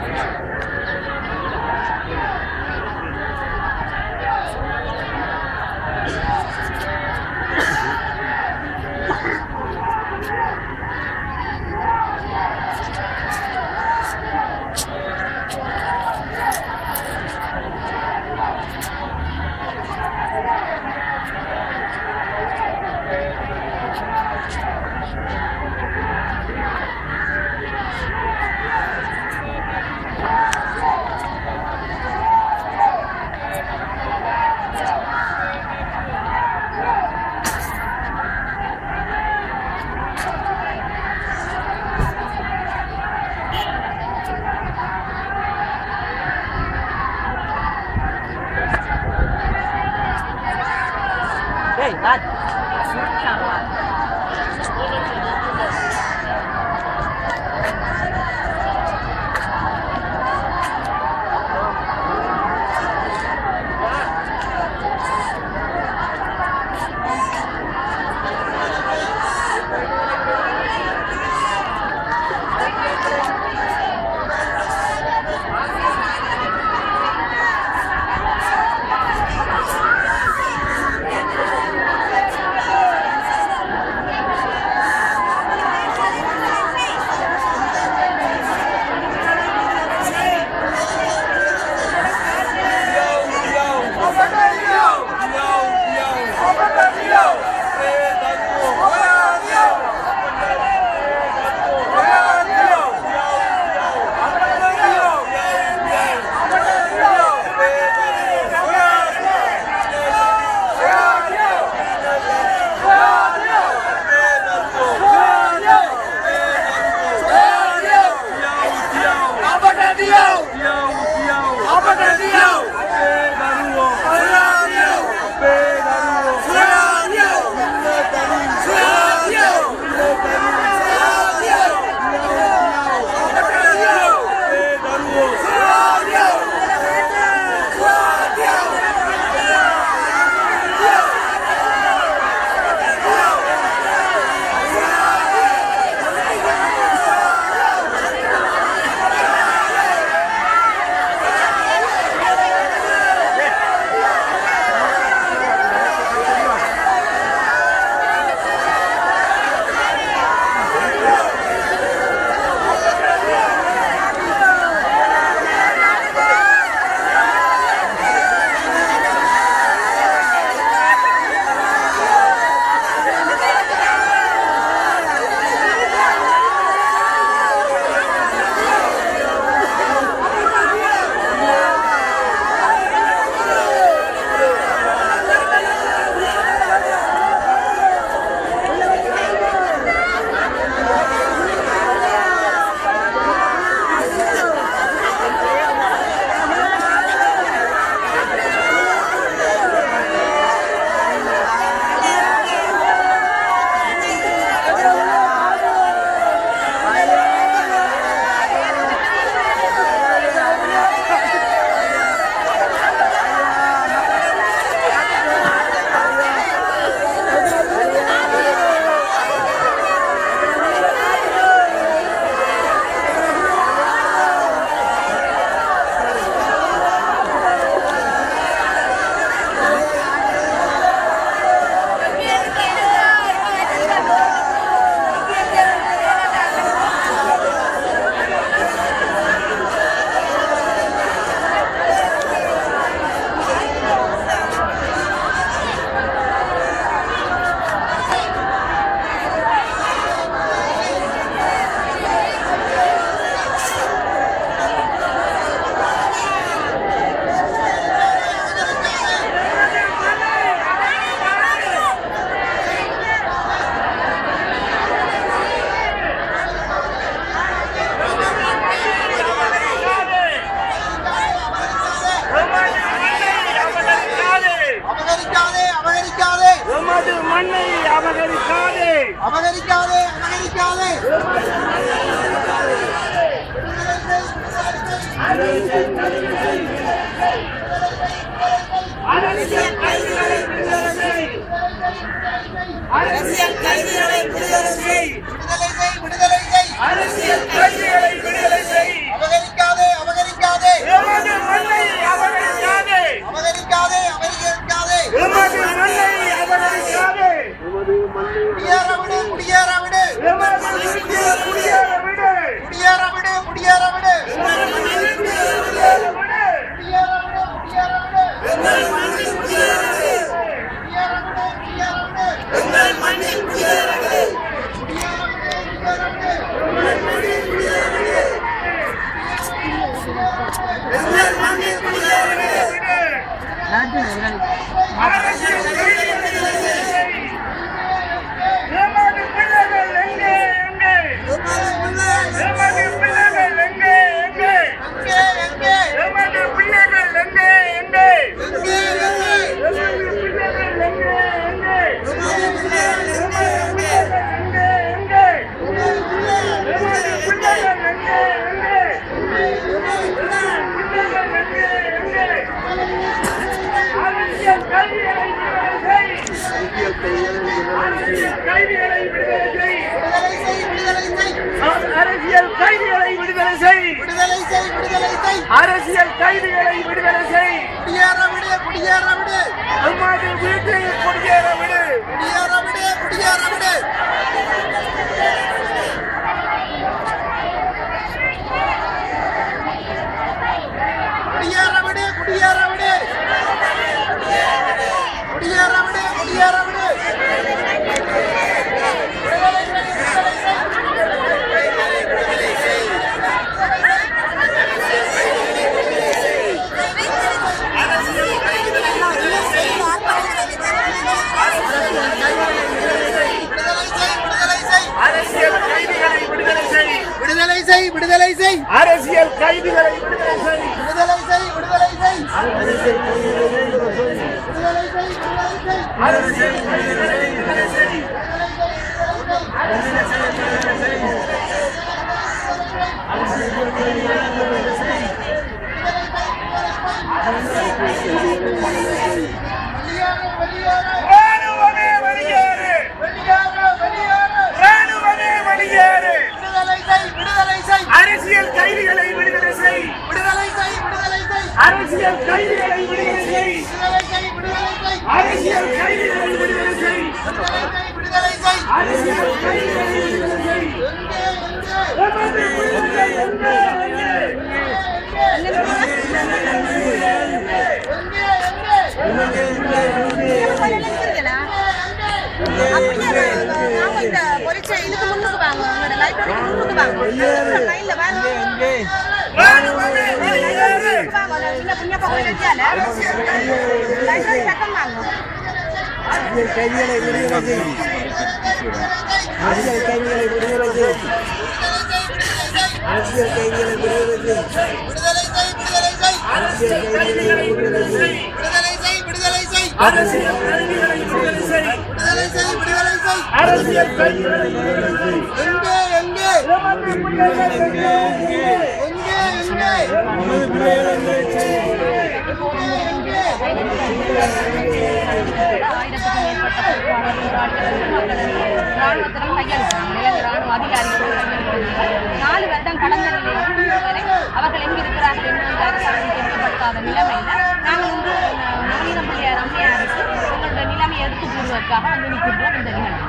டேய் ராஜ் அபகரிக்காதே அபகரிக்காதே எமது மண்ணை அபகரிக்காதே அபகரிக்காதே அபகரிக்காதே அரசியல் கைதிகளை விடுதலை செய். அரசியல் கைதிகளை விடுதலை செய். விடுதலை செய் விடுதலை செய் அரசியல் கைதிகளை விடுதலை செய். அபகரிக்காதே அரசியல் கைதிகளை விடுதலை செய். எமது பிள்ளைகள் எங்கே எங்கே எமது பிள்ளைகள் எங்கே எங்கே எமது பிள்ளைகள் எங்கே எங்கே எமது பிள்ளைகள் எங்கே எங்கே எமது பிள்ளைகள் எங்கே எங்கே எமது பிள்ளைகள் எங்கே எங்கே பிள்ளைகள் எங்கே எங்கே அரசியல் கைதிகளை விடுதலை செய் அரசியல் கைதிகளை விடுதலை செய் விடுதலை செய் விடுதலை செய் அரசியல் கைதிகளை விடுதலை செய் குடியேற விடு குடியேற விடு எமது வீட்டில் குடியேற விடு குடியேற விடு குடியேற விடு குடியேற விடு குடியேற விடு குடியேற விடு குடியேற விடு விடுதலை செய் விடுதலை செய் அரசியல் கைதிகளை விடுதலை செய் விடுதலை செய் விடுதலை செய் அரசியல் கைதிகளை விடுதலை செய் விடுதலை செய் விடுதலை செய் விடுதலை செய் விடுதலை செய் அரசியல் கைதிகளை விடுதலை செய் ராணுவமே வெளியேறு ராணுவமே வெளியேறு விடுதலை செய் விடுதலை செய் அரசியல் கைதிகளை விடுதலை செய் விடுதலை செய் விடுதலை செய் அரசியல் கைதிகளை விடுதலை செய் விடுதலை செய் விடுதலை செய் அரசியல் கைதிகளை விடுதலை செய் விடுதலை செய் அரசியல் கைதிகளை விடுதலை செய் எமது பிள்ளைகள் எங்கே எங்கே ராணுவமே வெளியேறு விடுதலை செய் விடுதலை செய் அரசியல் கைதிகளை விடுதலை செய் விடுதலை செய் விடுதலை செய் அரசியல் கைதிகளை விடுதலை செய் விடுதலை செய் விடுதலை செய் அரசியல் கைதிகளை விடுதலை செய் எங்கே எங்கே எமது பிள்ளைகள் எங்கே எங்கே எங்கே எங்கே ஆயிரத்துக்கும் மேற்பட்ட பொறுப்பாளர் போராளிகள் மக்கள் ராணுவத்திடம் கையெழுத்தாங்க இலங்கை ராணுவ அதிகாரிகள் கையெழுத்தினார்கள். நாலு வருடம் கடந்த நிலையில் இன்று வரை அவர்கள் எங்கு இருக்கிறார்கள் என்று அரசாங்கம் தெரியப்படுத்தாத நிலைமையில நாங்கள் இன்று நவீன பிள்ளையார் அம்மையாருக்கு எங்களுடைய நிலைமையை எடுத்து கூறுவதற்காக வந்து நிற்கின்றோம் இந்த நிகழ்வு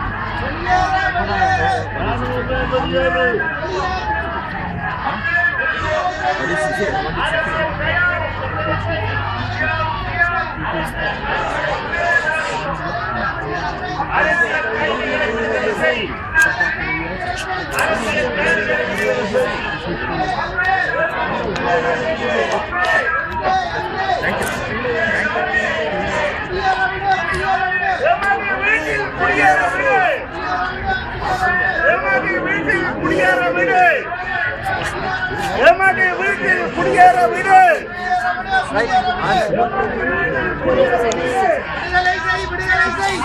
அரசியல் கைதிகளை விடுதலை செய் அரசியல் கைதிகளை விடுதலை செய் எமது வீட்டில் குடியேற விடு எமது வீட்டில் குடியேற விடு எமது வீட்டில் குடியேற விடு விடுதலை செய் விடுதலை செய்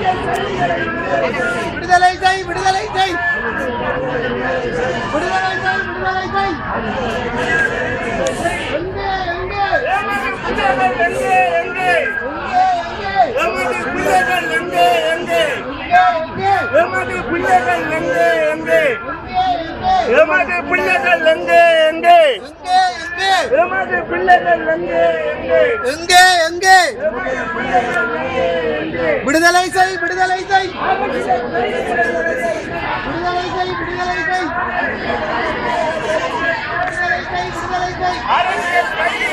விடுதலை செய் விடுதலை செய் விடுதலை செய் விடுதலை செய் எங்கே எங்கே எமது பிள்ளைகள் எங்கே எங்கே எமது பிள்ளைகள் எங்கே எங்கே எமது பிள்ளைகள் எங்கே எங்கே எமது பிள்ளைகள் எங்கே எங்கே எமது பிள்ளைகள் எங்கே எங்கே எங்கே எங்கே விடுதலை செய் விடுதலை செய் விடுதலை செய் விடுதலை செய் விடுதலை செய் விடுதலை செய் அரசியல் கைதிகளை